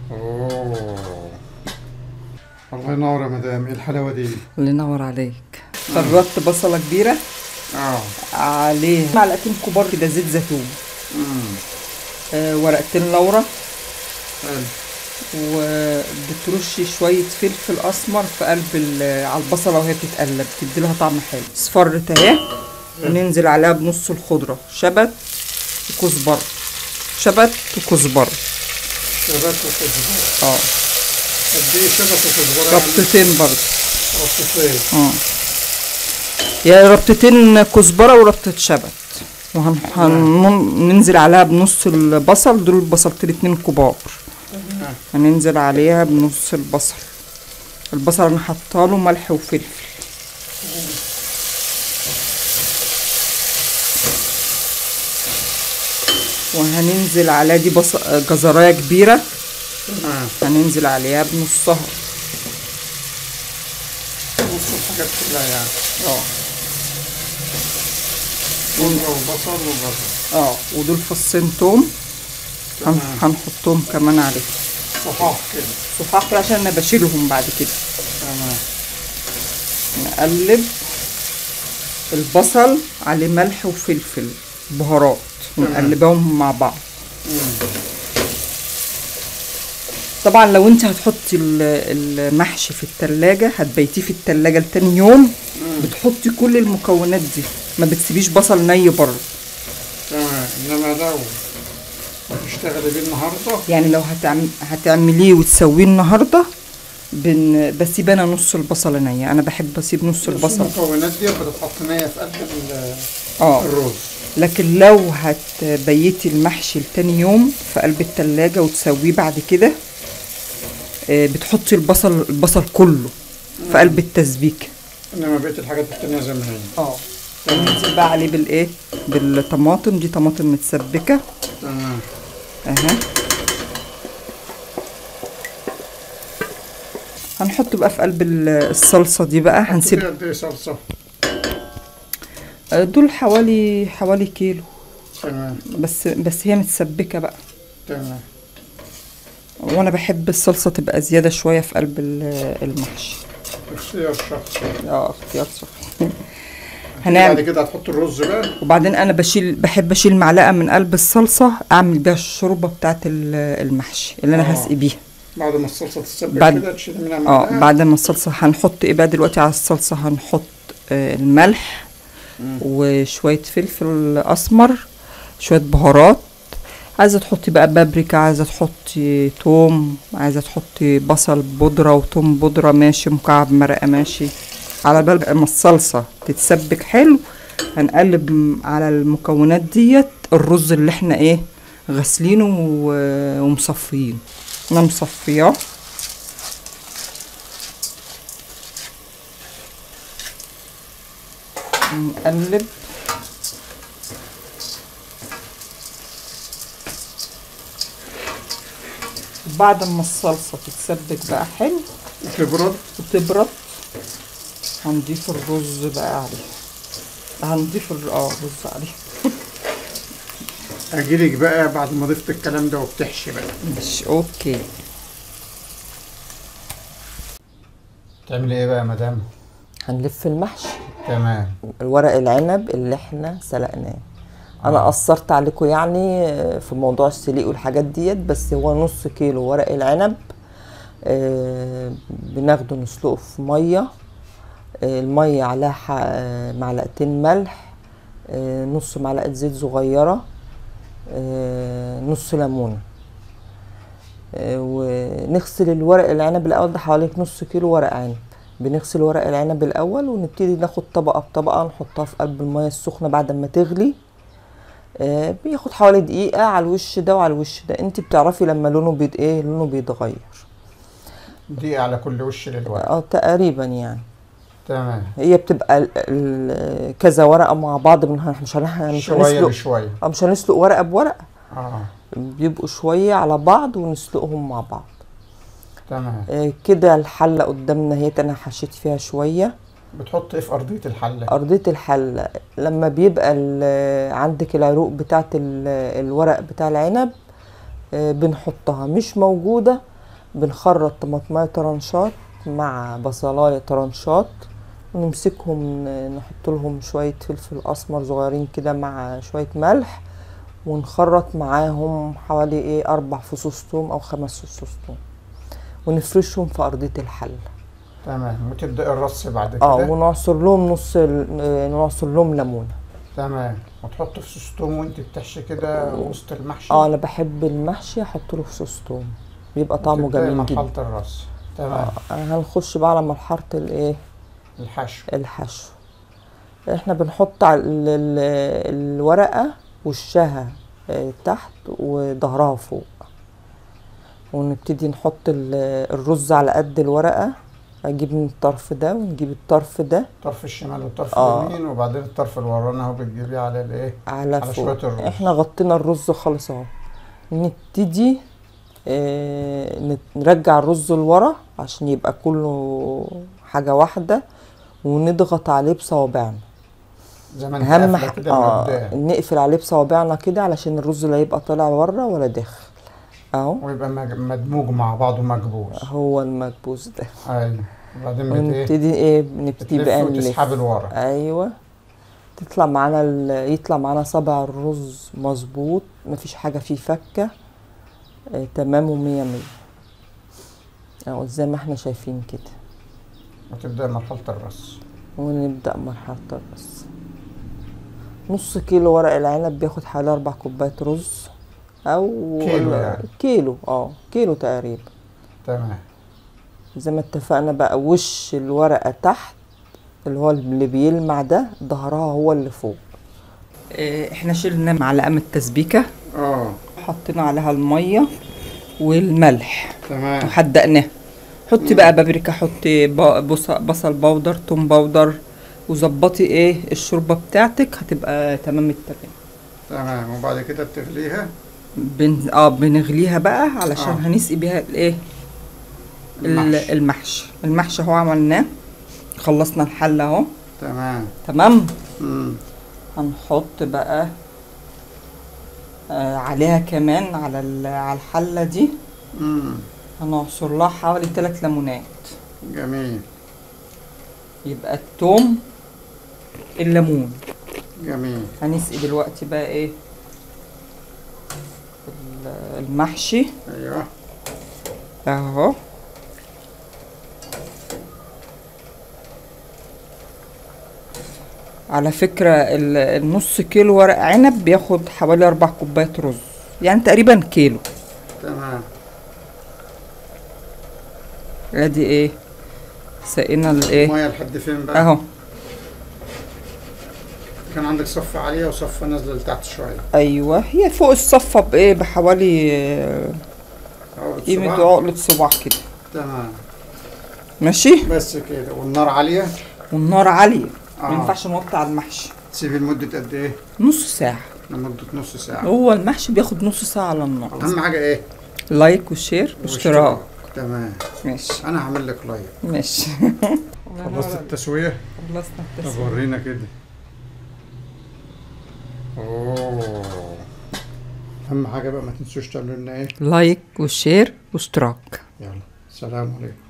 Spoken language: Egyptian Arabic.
اوه الله ينور يا مدام ايه الحلاوه دي الله ينور عليك خرطت بصله كبيره اه عليه معلقتين كبار كده زيت زيتون امم آه ورقتين لورا حلو وبترشي شويه فلفل اسمر في قلب ال- على البصله وهي بتتقلب تدي لها طعم حلو اصفرت اهي وننزل عليها بنص الخضره شبت وكزبره شبت وكزبره شبت وكزبره اه قد ايه شبت وكزبره يعني ربطتين برضه ربطتين اه يا ربطتين كزبره وربطه شبت وهننزل عليها بنص البصل دول البصلتين اتنين كبار تمام. هننزل عليها بنص البصل البصل انا حاطه له ملح وفلفل وهننزل عليها دي بصل جزرايه كبيره تمام هننزل عليها بنصها نص الحاجات كلها يعني اه خضره وبصل وبصل اه ودول فصين توم هن- تمام. هنحطهم كمان عليه صحاح كده صحاح كده عشان انا بشيلهم بعد كده تمام نقلب البصل عليه ملح وفلفل بهارات ونقلبهم مع بعض طبعا لو انت هتحطي ال- المحشي في التلاجة هتبيتيه في التلاجة لتاني يوم بتحطي كل المكونات دي ما بتسيبيش بصل ني بره تمام انما لو هتشتغلي بيه النهارده يعني لو هتعم... هتعمليه وتسويه النهارده بن... بسيب انا نص البصل نية انا بحب اسيب نص بس البصل المكونات دي بتتحط نيه في قلب ال- اه الرز لكن لو هتبيتي المحشي لتاني يوم في قلب التلاجة وتسويه بعد كده آه، بتحطي البصل البصل كله في قلب التسبيكة انما بقيه الحاجات التانيه زي ما هي اه ننزل بقى عليه بالايه بالطماطم دي طماطم متسبكة تمام اها هنحط بقى في قلب ال- الصلصة دي بقى هنسيب قد ايه صلصه آه، دول حوالي حوالي كيلو تمام بس بس هي متسبكة بقى تمام وانا بحب الصلصة تبقى زيادة شوية في قلب ال- المحشي اختيار شخصي اه اختيار صح بعد هنعمل كده هتحط الرز بقى وبعدين انا بشيل بحب اشيل معلقة من قلب الصلصة اعمل بيها الشوربة بتاعت ال- المحشي اللي انا آه. هسقي بيها بعد ما الصلصه تتسبك بعد- كده تشيل منها اه معلقة. بعد ما الصلصة هنحط ايه بقى دلوقتي على الصلصة هنحط آه الملح وشوية فلفل اسمر شوية بهارات عايزة تحطي بقى بابريكا عايزة تحطي توم عايزة تحطي بصل بودرة وتوم بودرة ماشي مكعب مرقة ماشي على بال ما الصلصة تتسبك حلو هنقلب م- على المكونات ديت الرز اللي احنا ايه غاسلينه و- ومصفيينه انا مصفياه نقلب بعد ما الصلصة تتسبك بقى حلو تبرد وتبرد هنضيف الرز بقى عليه هنضيف الر- اه الرز عليه اجيلك بقى بعد ما ضفت الكلام ده وبتحشي بقى ماشي اوكي تعملي ايه بقى يا مدام هنلف المحشي تمام الورق العنب اللي احنا سلقناه انا قصرت عليكم يعني في موضوع السليق والحاجات ديت بس هو نص كيلو ورق العنب آه، بناخده نسلقه في ميه آه، الميه عليها ح- آه، معلقتين ملح آه، نص معلقه زيت صغيره آه، نص ليمونه آه، ونغسل الورق العنب الاول ده حوالي نص كيلو ورق عنب بنغسل ورق العنب الاول ونبتدي ناخد طبقه بطبقه نحطها في قلب الميه السخنه بعد ما تغلي آه، بياخد حوالي دقيقه على الوش ده وعلى الوش ده انت بتعرفي لما لونه بيت ايه لونه بيتغير دي على كل وش للورق اه تقريبا يعني تمام هي بتبقى ال- ال- كذا ورقه مع بعض من مش هن- مش شويه هنسلق بشويه اه مش هنسلق ورقه بورقه اه بيبقوا شويه على بعض ونسلقهم مع بعض تمام آه، كده الحله قدامنا هي انا حشيت فيها شويه بتحط ايه في ارضيه الحله أرضية الحلة لما بيبقى ال- عندك العروق بتاعت ال- الورق بتاع العنب آه، بنحطها مش موجودة بنخرط طماطمايه طرنشات مع بصلايه طرنشات ونمسكهم ن- نحط لهم شويه فلفل اسمر صغيرين كده مع شويه ملح ونخرط معاهم حوالي ايه اربع فصوص توم او خمس فصوص توم ونفرشهم في ارضيه الحله تمام وتبدا الرص بعد اه كده ونعصر لهم نص ال- آه، نعصر لهم ليمونه تمام وتحط في صوص توم وانت بتحشي كده وسط المحشي اه انا بحب المحشي احط له صوص توم بيبقى طعمه وتبدأي جميل جدا مرحله الرص تمام آه هنخش بقى على مرحله الايه الحشو الحشو احنا بنحط على ال- ال- الورقه وشها آه، تحت وظهرها فوق ونبتدي نحط ال- الرز على قد الورقه اجيب من الطرف ده ونجيب الطرف ده الطرف الشمال والطرف آه. اليمين وبعدين الطرف الوراني اهو بتجيبيه على الايه على على فوق شوية الرز. احنا غطينا الرز خالص اهو نبتدي اه نت- نرجع الرز لورا عشان يبقى كله حاجة واحدة ونضغط عليه بصوابعنا زي ما انت اهم قافله ح- كده من اه قدام نقفل عليه بصوابعنا كده علشان الرز لا يبقى طالع بره ولا داخل اهو ويبقى مج- مدموج مع بعض ومكبوس هو المكبوس ده ايوه وبعدين بت ايه ونبتدي ايه بنبتدي بتلف بقى وتسحب نلف لورا ايوه تطلع معانا ال- يطلع معانا صبع الرز مظبوط مفيش حاجه فيه فكه آه تمام ومية مية اهو زي ما احنا شايفين كده وتبدا مرحله الرص ونبدا مرحله الرز نص كيلو ورق العنب بياخد حوالي اربع كوبايات رز او كيلو يعني. كيلو اه كيلو تقريبا تمام زي ما اتفقنا بقى وش الورقة تحت اللي هو اللي بيلمع ده ظهرها هو اللي فوق احنا شلنا معلقه من التسبيكه اه حطينا عليها الميه والملح تمام وحدقناه حطي بقى بابريكا حطي ب- بص- بصل بودر توم بودر وظبطي ايه الشوربه بتاعتك هتبقى تمام التمام تمام وبعد كده بتغليها بن... اه بنغليها بقى علشان آه. هنسقي بيها الايه ال- المحشي. المحشي المحشي اهو عملناه خلصنا الحله اهو تمام تمام امم هنحط بقى آه عليها كمان على ال- على الحله دي امم هنعصر لها حوالي 3 ليمونات جميل يبقى التوم الليمون جميل هنسقي دلوقتي بقى ايه ال- المحشي ايوه اهو على فكرة ال- النص كيلو ورق عنب بياخد حوالي أربع كوبايات رز يعني تقريبا كيلو تمام ادي ايه سقينا الايه الميه لحد فين بقى اهو كان عندك صفة عالية وصفة نازلة لتحت شوية ايوه هي فوق الصفة بايه بحوالي آه، عقدة قيمة صباع. عقلة صباع كده تمام ماشي بس كده والنار عالية والنار عالية آه. ما ينفعش نوطي على المحشي تسيبي لمدة قد ايه؟ نص ساعة لمدة نص ساعة هو المحشي بياخد نص ساعة على النار أهم حاجة ايه؟ لايك وشير واشتراك تمام ماشي أنا هعمل لك لايك ماشي خلصت التسوية؟ خلصنا طب التسوية ورينا كده اوه اهم حاجه بقى ما تنسوش تعملوا لنا ايه لايك وشير واشتراك يلا سلام عليكم